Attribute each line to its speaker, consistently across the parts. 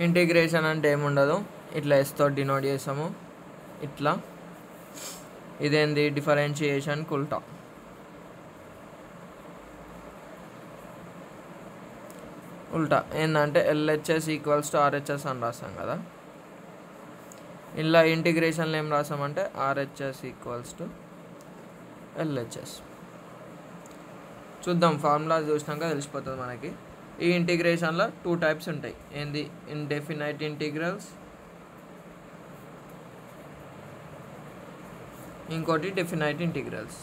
Speaker 1: integration అంటే ఏముండదు ఇట్లా ఎస్తో డినోట్ చేస్తాము ఇట్లా ఇదేంది డిఫరెన్షియేషన్ కుల్టా ఉల్టా ఏంటంటే ఎల్హెచ్ఎస్ ఈక్వల్స్ టు ఆర్హెచ్ఎస్ అని రాస్తాం కదా ఇలా ఇంటిగ్రేషన్లో ఏం రాసామంటే ఆర్హెచ్ఎస్ ఈక్వల్స్ టు ఎల్హెచ్ఎస్ చూద్దాం ఫార్ములా చూసినాక తెలిసిపోతుంది మనకి ఈ ఇంటిగ్రేషన్లో టూ టైప్స్ ఉంటాయి ఏంది ఇండెఫినైట్ ఇంటిగ్రల్స్ ఇంకోటి డెఫినైట్ ఇంటిగ్రల్స్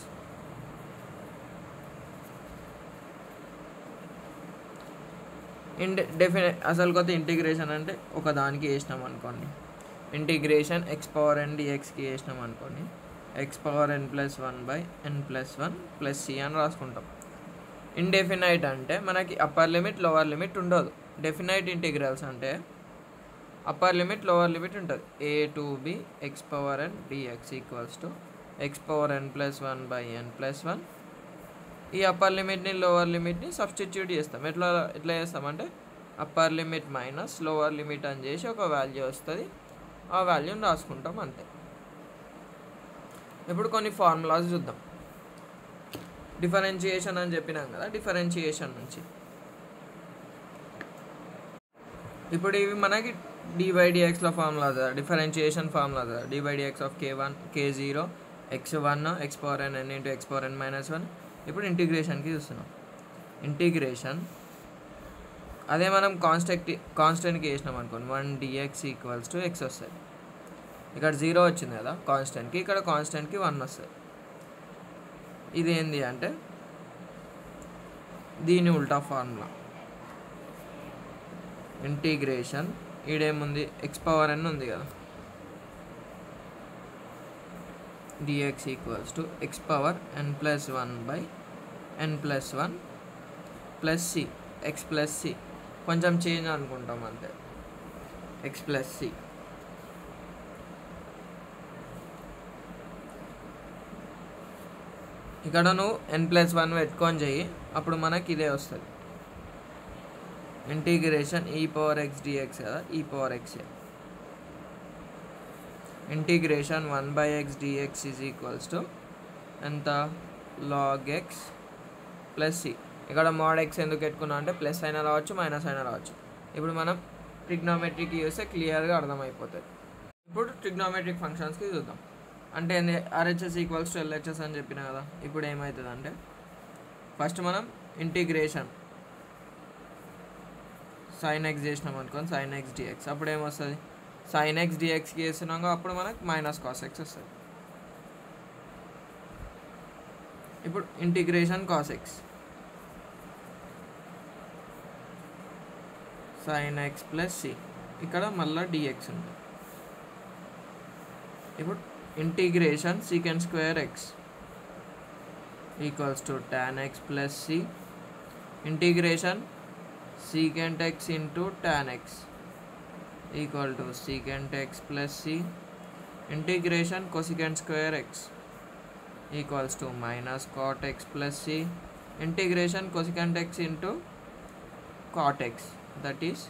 Speaker 1: ఇండ డెఫినెట్ అసలు కొత్త ఇంటిగ్రేషన్ అంటే ఒక దానికి వేసినాం అనుకోండి ఇంటిగ్రేషన్ ఎక్స్ పవర్ ఎన్ డిఎక్స్కి వేసినాం అనుకోండి x power n plus one by n plus one plus c అని రాసుకుంటాం ఇండెఫినైట్ అంటే మనకి అప్పర్ లిమిట్ లోవర్ లిమిట్ ఉండదు డెఫినైట్ ఇంటిగ్రల్స్ అంటే అప్పర్ లిమిట్ లోవర్ లిమిట్ ఉంటుంది a to b x power n dx equals to x power n plus one by n plus one ఈ upper లిమిట్ని lower లిమిట్ని substitute చేస్తాం ఎట్లా ఎట్లా చేస్తామంటే upper limit minus lower limit అని చేసి ఒక వాల్యూ వస్తుంది ఆ వాల్యూని రాసుకుంటాం అంతే ఇప్పుడు కొన్ని ఫార్ములాస్ చూద్దాం డిఫరెన్షియేషన్ అని చెప్పినాం కదా డిఫరెన్షియేషన్ నుంచి ఇప్పుడు ఇవి మనకి డి బై డిఎక్స్లో ఫార్ములా కదా డిఫరెన్షియేషన్ ఫార్ములా కదా d by dx of k one k zero x one x power n n into x power n minus one ఇప్పుడు ఇంటిగ్రేషన్కి చూస్తున్నాం ఇంటిగ్రేషన్ అదే మనం కాన్స్టెక్ట్ కాన్స్టెంట్కి వేసినాం అనుకోండి one dx equals to x వస్తుంది ఇక్కడ జీరో వచ్చింది కదా కాన్స్టెంట్కి ఇక్కడ కాన్స్టెంట్కి వన్ వస్తుంది ఇది ఏంది అంటే దీని ఉల్టా ఫార్ములా ఇంటిగ్రేషన్ ఈడేముంది ఎక్స్ పవర్ ఎన్ ఉంది కదా dx equals to x power n plus one by n plus one plus c x plus c కొంచెం చేంజ్ అనుకుంటాం అంతే ఎక్స్ ప్లస్ సి ఇక్కడ నువ్వు ఎన్ ప్లస్ వన్ పెట్టుకొని చెయ్యి అప్పుడు మనకి ఇదే వస్తుంది ఇంటిగ్రేషన్ ఈ పవర్ ఎక్స్ డిఎక్స్ కదా ఈ power x integration one by x dx is equals to ఎంత లాగ్ ఎక్స్ ప్లస్ సి ఇక్కడ మోడ్ ఎక్స్ ఎందుకు పెట్టుకున్నా అంటే ప్లస్ అయినా రావచ్చు మైనస్ అయినా రావచ్చు ఇప్పుడు మనం ట్రిగ్నోమెట్రిక్ చూస్తే క్లియర్గా అర్థమైపోతుంది ఇప్పుడు ట్రిగ్నోమెట్రిక్ ఫంక్షన్స్కి చూద్దాం అంటే ఆర్హెచ్ఎస్ ఈక్వల్స్ టు ఎల్హెచ్ఎస్ అని చెప్పిన కదా ఇప్పుడు ఏమవుతుంది అంటే ఫస్ట్ మనం ఇంటిగ్రేషన్ సైన్ ఎక్స్ చేసినాం అనుకోండి సైన్ ఎక్స్ డిఎక్స్ అప్పుడు ఏమొస్తుంది సైన్ ఎక్స్ డిఎక్స్కి వేసినాక అప్పుడు మనకు మైనస్ కాస్ ఎక్స్ వస్తుంది ఇప్పుడు integration cos x sine x plus c ఇక్కడ మళ్ళీ డిఎక్స్ ఉంది ఇప్పుడు integration secant square x equals to tan x plus c integration secant x into tan x equal to secant x plus c integration cosecant square x equals to minus cot x plus c integration cosecant x into cot x that is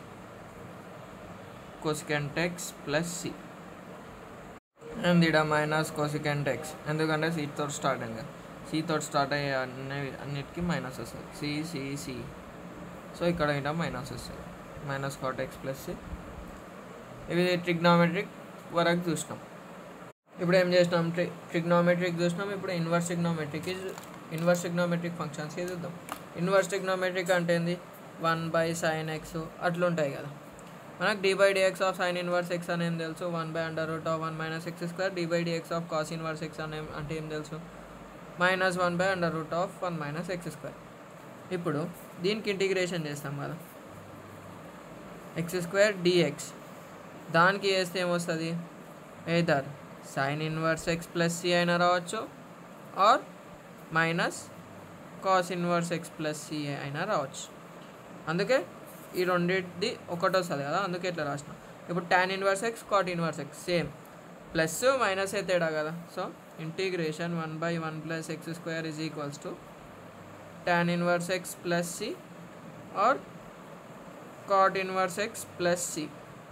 Speaker 1: cosecant x plus c and ఇక్కడ minus cosecant x ఎందుకంటే సీతో start అయింది సీతో start అయ్యే అన్ని అన్నిటికీ minus వస్తుంది C C C so ఇక్కడ ఇట మైనస్ వస్తుంది మైనస్ కాట్ ఎక్స్ ప్లస్ ఇవి ట్రిగ్నామెట్రిక్ వరకు చూసినాం ఇప్పుడు ఏం చేసినాం ట్రి ట్రిగ్నామెట్రిక్ చూసినాం ఇప్పుడు ఇన్వర్స్ ట్రిగ్నామెట్రిక్ ఇన్వర్స్ ట్రిగ్నామెట్రిక్ ఫంక్షన్స్కి చూద్దాం ఇన్వర్స్ ట్రిగ్నామెట్రిక్ అంటే ఏంది వన్ బై సైన్ ఎక్స్ అట్లుంటాయి కదా మనకు d by dx of sine inverse x అని ఏం తెలుసు one by under root of one minus x square d by dx of cos inverse x అని అంటే ఏం తెలుసు minus one by under root of one minus x square ఇప్పుడు దీనికి integration చేస్తాం కదా ఎక్స్ స్క్వేర్ డిఎక్స్ దానికి వేస్తే ఏమొస్తుంది either sine inverse x plus c అయినా రావచ్చు or minus cos inverse x plus c అయినా రావచ్చు అందుకే ఈ రెండింటిది ఒకటి వస్తుంది కదా అందుకే ఇట్లా రాసిన ఇప్పుడు tan inverse x cot inverse x same plus minus ఏ తేడా కదా so integration one by one plus x square is equals to tan inverse x plus c or cot inverse x plus c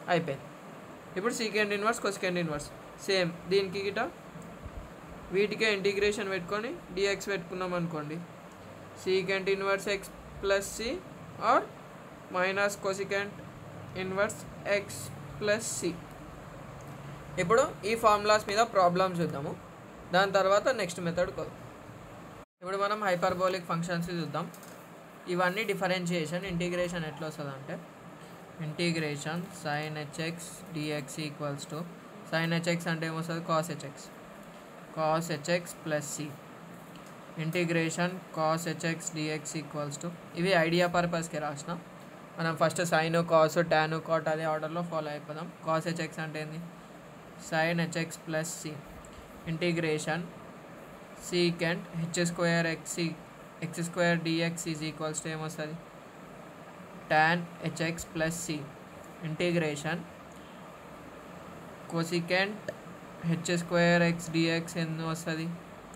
Speaker 1: అయిపోయింది ఇప్పుడు secant inverse cosecant inverse same దీనికి గిట వీటికే integration పెట్టుకొని dx పెట్టుకున్నాం అనుకోండి secant inverse x plus c or minus cosecant inverse x plus c ఇప్పుడు ఈ ఫార్ములాస్ మీద ప్రాబ్లమ్స్ చూద్దాము దాని తర్వాత నెక్స్ట్ మెథడ్ ఇప్పుడు మనం హైపర్బోలిక్ ఫంక్షన్స్ చూద్దాం ఇవన్నీ డిఫరెన్షియేషన్ ఇంటిగ్రేషన్ ఎట్లా వస్తుంది అంటే integration sine h x dx equals to sine h x అంటే ఏమొస్తుంది cos h x cos h x plus c integration cos h x dx equals to ఇవి ఐడియా పర్పస్కి రాసిన మనం first sine cos tan cot అదే ఆర్డర్లో ఫాలో అయిపోదాం కాస్ హెచ్ఎక్స్ అంటే ఏంది sine h x plus c integration secant h square x x square dx is equals to ఏమొస్తుంది tan hx plus c integration cosecant h square x dx ఎన్ని వస్తుంది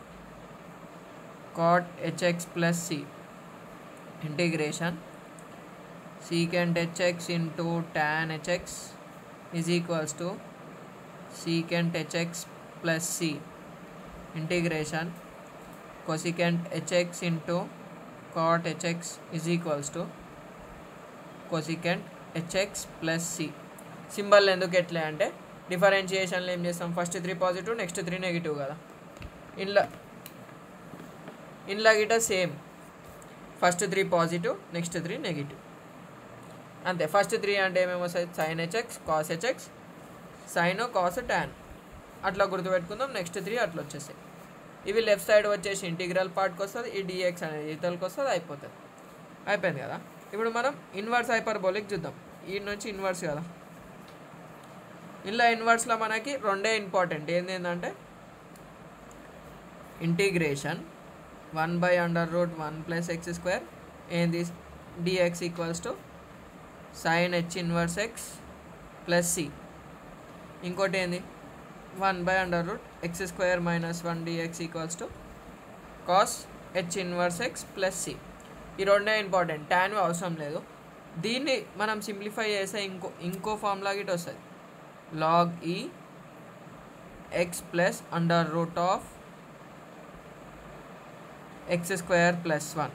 Speaker 1: cot hx plus c integration secant hx into tan hx is equals to secant hx plus c integration cosecant hx into cot hx is equals to cosecant h x plus c symbol ఎందుకు ఎట్లే అంటే డిఫరెన్షియేషన్లో ఏం చేస్తాం first three positive next three negative కదా ఇంట్లో ఇంట్లో గిట same first three positive next three negative అంతే ఫస్ట్ త్రీ అంటే ఏమేమి వస్తాయి sine h x cos h x sine cos tan అట్లా గుర్తుపెట్టుకుందాం నెక్స్ట్ త్రీ అట్లా వచ్చేసాయి ఇవి లెఫ్ట్ సైడ్ వచ్చేసి ఇంటిగ్రల్ పార్ట్కి వస్తుంది ఈ డిఎక్స్ అనేది ఇతలకి వస్తుంది అయిపోతుంది అయిపోయింది కదా ఇప్పుడు మనం ఇన్వర్స్ హైపర్బోలిక్ చూద్దాం ఈ నుంచి ఇన్వర్స్ కదా ఇలా ఇన్వర్స్లో మనకి రెండే ఇంపార్టెంట్ ఏంది ఏంటంటే integration one by under root one plus x square ఏంది dx equals to sine h inverse x plus c ఇంకోటి ఏంది one by under root x square minus one dx equals to cos h inverse x plus c ఈ రెండే important tan అవసరం లేదు దీన్ని మనం simplify చేస్తే ఇంకో ఇంకో ఫార్ములా గిట్ వస్తుంది లాగ్ ఈ x plus under root of x square plus one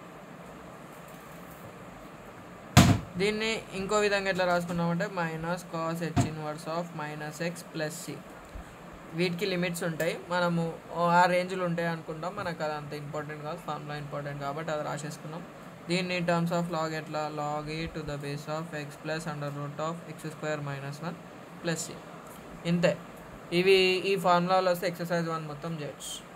Speaker 1: దీన్ని ఇంకో విధంగా ఎట్లా రాసుకున్నామంటే minus cos h inverse of minus x plus c వీటికి లిమిట్స్ ఉంటాయి మనము ఆ రేంజ్లు ఉంటాయి అనుకుంటాం మనకు అది అంత ఇంపార్టెంట్ కాదు ఫార్ములా ఇంపార్టెంట్ కాబట్టి అది రాసేసుకున్నాం దీన్ని టర్మ్స్ ఆఫ్ లాగ్ ఎట్లా log a to the base of x plus under root of x square minus one plus c ఇంతే ఇవి ఈ ఫార్ములాలో వస్తే ఎక్సర్సైజ్ వన్ మొత్తం చేయొచ్చు